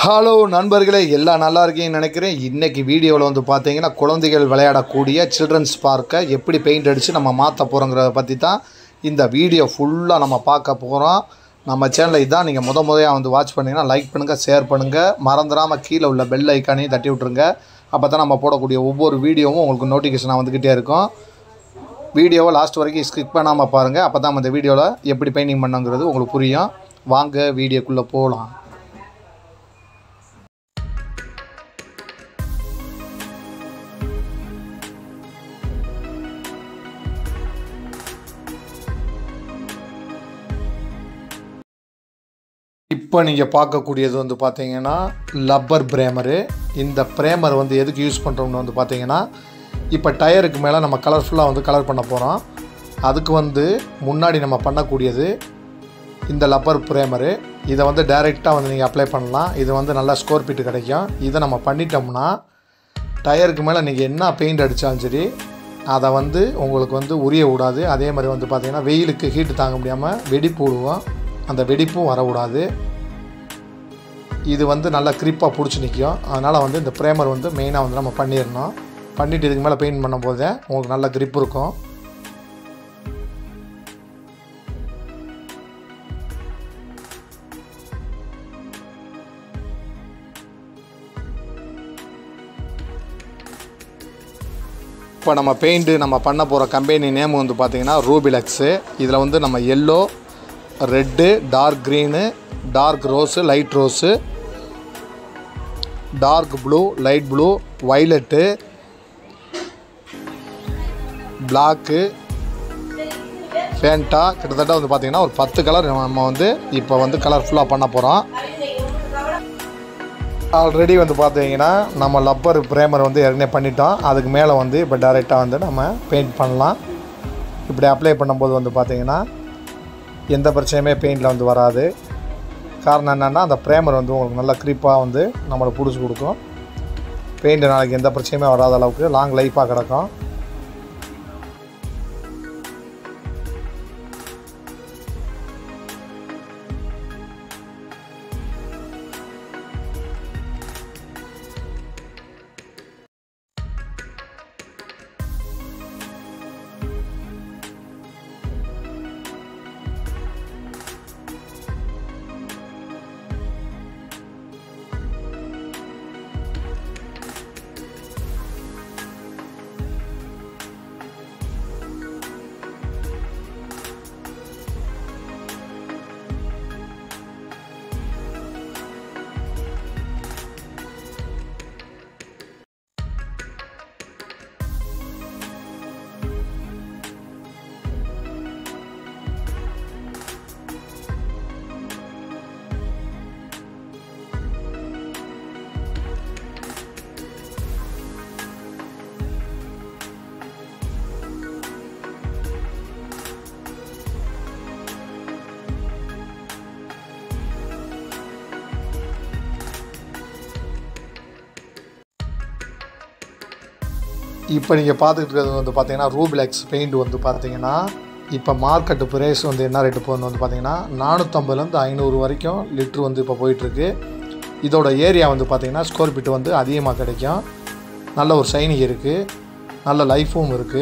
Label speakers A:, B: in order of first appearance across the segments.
A: hello நண்பர்களே எல்லாம் நல்லா இருக்கீங்கன்னு நினைக்கிறேன் இன்றைக்கி வீடியோவில் வந்து பார்த்தீங்கன்னா குழந்தைகள் விளையாடக்கூடிய சில்ட்ரன்ஸ் பார்க்கை எப்படி பெயிண்ட் அடித்து நம்ம மாற்ற போகிறோங்கிறத பற்றி தான் இந்த வீடியோ ஃபுல்லாக நம்ம பார்க்க போகிறோம் நம்ம சேனலை இதான் நீங்கள் முத முதையாக வந்து வாட்ச் பண்ணிங்கன்னா லைக் பண்ணுங்கள் ஷேர் பண்ணுங்கள் மறந்துடாமல் கீழே உள்ள பெல் ஐக்கானையும் தட்டி விட்ருங்க அப்போ தான் நம்ம போடக்கூடிய ஒவ்வொரு வீடியோவும் உங்களுக்கு நோட்டிஃபிகேஷனாக வந்துக்கிட்டே இருக்கும் வீடியோவை லாஸ்ட் வரைக்கும் ஸ்கிப் பண்ணாமல் பாருங்கள் அப்போ தான் இந்த வீடியோவில் எப்படி பெயிண்டிங் பண்ணுங்கிறது உங்களுக்கு புரியும் வாங்க வீடியோக்குள்ளே போகலாம் இப்போ நீங்கள் பார்க்கக்கூடியது வந்து பார்த்தீங்கன்னா லப்பர் பிரேமரு இந்த பிரேமர் வந்து எதுக்கு யூஸ் பண்ணுறோம்னு வந்து பார்த்தீங்கன்னா இப்போ டயருக்கு மேலே நம்ம கலர்ஃபுல்லாக வந்து கலர் பண்ண போகிறோம் அதுக்கு வந்து முன்னாடி நம்ம பண்ணக்கூடியது இந்த லப்பர் பிரேமரு இதை வந்து டைரெக்டாக வந்து நீங்கள் அப்ளை பண்ணலாம் இது வந்து நல்லா ஸ்கோர் பீட்டு கிடைக்கும் இதை நம்ம பண்ணிட்டோம்னா டயருக்கு மேலே நீங்கள் என்ன பெயிண்ட் அடித்தாலும் சரி அதை வந்து உங்களுக்கு வந்து உரிய விடாது அதே மாதிரி வந்து பார்த்திங்கன்னா வெயிலுக்கு ஹீட்டு தாங்க முடியாமல் வெடிப்பு விடுவோம் அந்த வெடிப்பும் வரக்கூடாது இது வந்து நல்லா க்ரிப்பாக பிடிச்சி நிற்கும் அதனால் வந்து இந்த ப்ரேமர் வந்து மெயினாக வந்து நம்ம பண்ணிடணும் பண்ணிவிட்டு இதுக்கு மேலே பெயிண்ட் பண்ணும்போது உங்களுக்கு நல்ல க்ரிப் இருக்கும் இப்போ நம்ம பெயிண்ட்டு நம்ம பண்ண போகிற கம்பெனி நேம் வந்து பார்த்திங்கன்னா ரூபிலக்ஸு இதில் வந்து நம்ம yellow red dark green dark rose light rose dark blue light blue violet black Fanta கிட்டத்தட்ட வந்து பார்த்திங்கன்னா ஒரு பத்து கலர் நம்ம வந்து இப்போ வந்து கலர்ஃபுல்லாக பண்ண போகிறோம் ஆல்ரெடி வந்து பார்த்தீங்கன்னா நம்ம லப்பர் பிரேமர் வந்து ஏற்கனவே பண்ணிட்டோம் அதுக்கு மேலே வந்து இப்போ டைரெக்டாக வந்து நம்ம பெயிண்ட் பண்ணலாம் இப்படி அப்ளை பண்ணும்போது வந்து பார்த்திங்கன்னா எந்த பிரச்சனையுமே பெயிண்டில் வந்து வராது காரணம் என்னென்னா அந்த ப்ரேமர் வந்து உங்களுக்கு நல்லா க்ரீப்பாக வந்து நம்மளை பிடிச்சி கொடுக்கும் பெயிண்ட் நாளைக்கு எந்த பிரச்சனையுமே வராத அளவுக்கு லாங் லைஃபாக கிடக்கும் இப்போ நீங்கள் பார்த்துக்கிட்டு இருக்கிறது வந்து பார்த்தீங்கன்னா ரூபிலெக்ஸ் பெயிண்ட் வந்து பார்த்தீங்கன்னா இப்போ மார்க்கெட்டு ப்ரைஸ் வந்து என்ன ரேட்டு போகுது வந்து பார்த்தீங்கன்னா நானூற்றம்பதுலேருந்து ஐநூறு வரைக்கும் லிட்ரு வந்து இப்போ போயிட்டுருக்கு இதோட ஏரியா வந்து பார்த்தீங்கன்னா ஸ்கொயர் ஃபீட் வந்து அதிகமாக கிடைக்கும் நல்ல ஒரு சைனிங் இருக்குது நல்ல லைஃபும் இருக்குது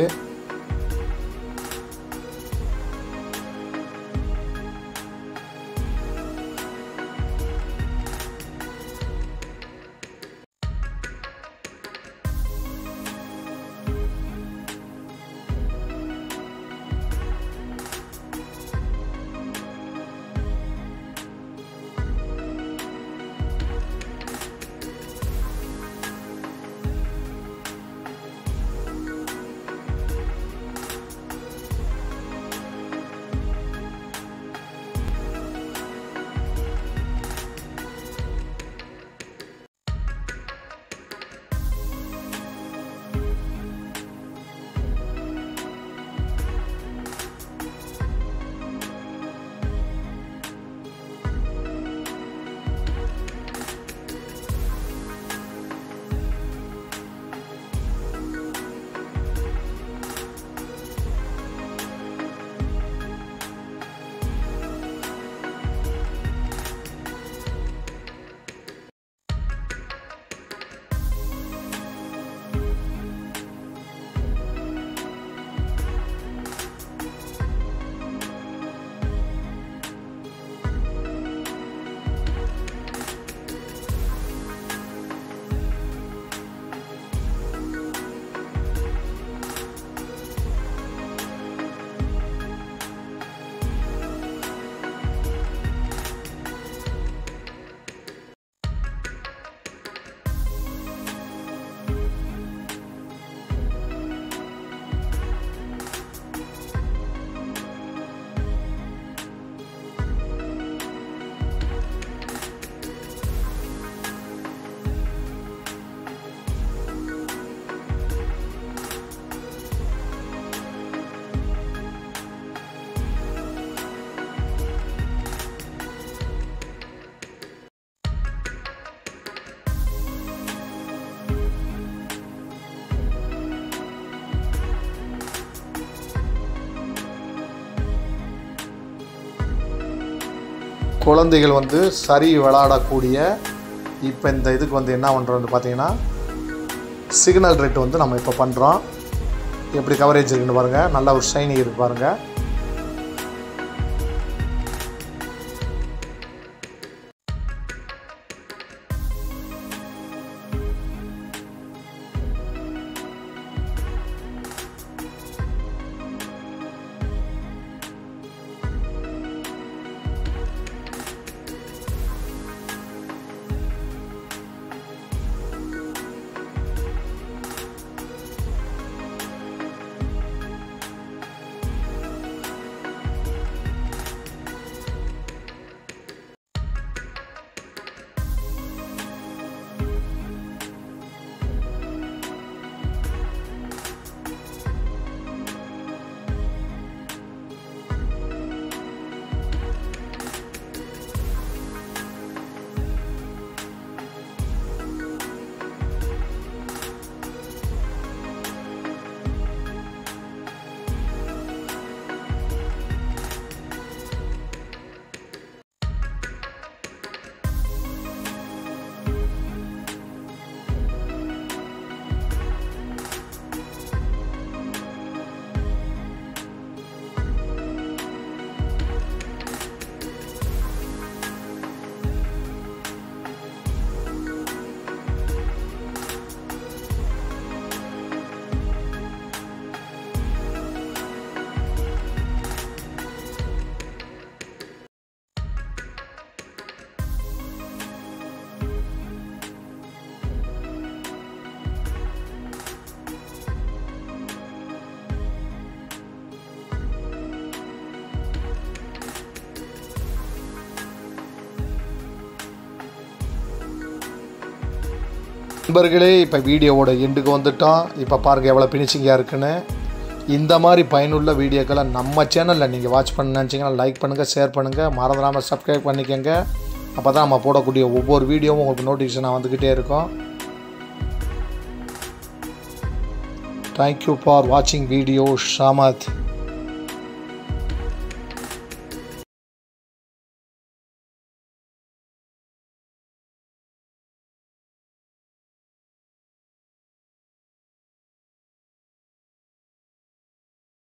A: குழந்தைகள் வந்து சரி விளையாடக்கூடிய இப்போ இந்த இதுக்கு வந்து என்ன பண்ணுறோம் வந்து பார்த்தீங்கன்னா சிக்னல் ரேட் வந்து நம்ம இப்போ பண்ணுறோம் எப்படி கவரேஜ் இருக்குன்னு பாருங்கள் நல்ல ஒரு ஷைனிங் இருக்கு பாருங்கள் நண்பர்களே இப்போ வீடியோவோட எண்டுக்கு வந்துட்டோம் இப்போ பாருங்கள் எவ்வளோ ஃபினிஷிங்காக இருக்குன்னு இந்த மாதிரி பயனுள்ள வீடியோக்களை நம்ம சேனலில் நீங்கள் வாட்ச் பண்ண நினச்சிங்கன்னா லைக் பண்ணுங்கள் ஷேர் பண்ணுங்கள் மறந்துடாமல் சப்ஸ்கிரைப் பண்ணிக்கோங்க அப்போ தான் நம்ம போடக்கூடிய ஒவ்வொரு வீடியோவும் உங்களுக்கு நோட்டிஃபிகேஷனாக வந்துக்கிட்டே இருக்கும் தேங்க்யூ ஃபார் வாட்சிங் வீடியோ ஷாமத்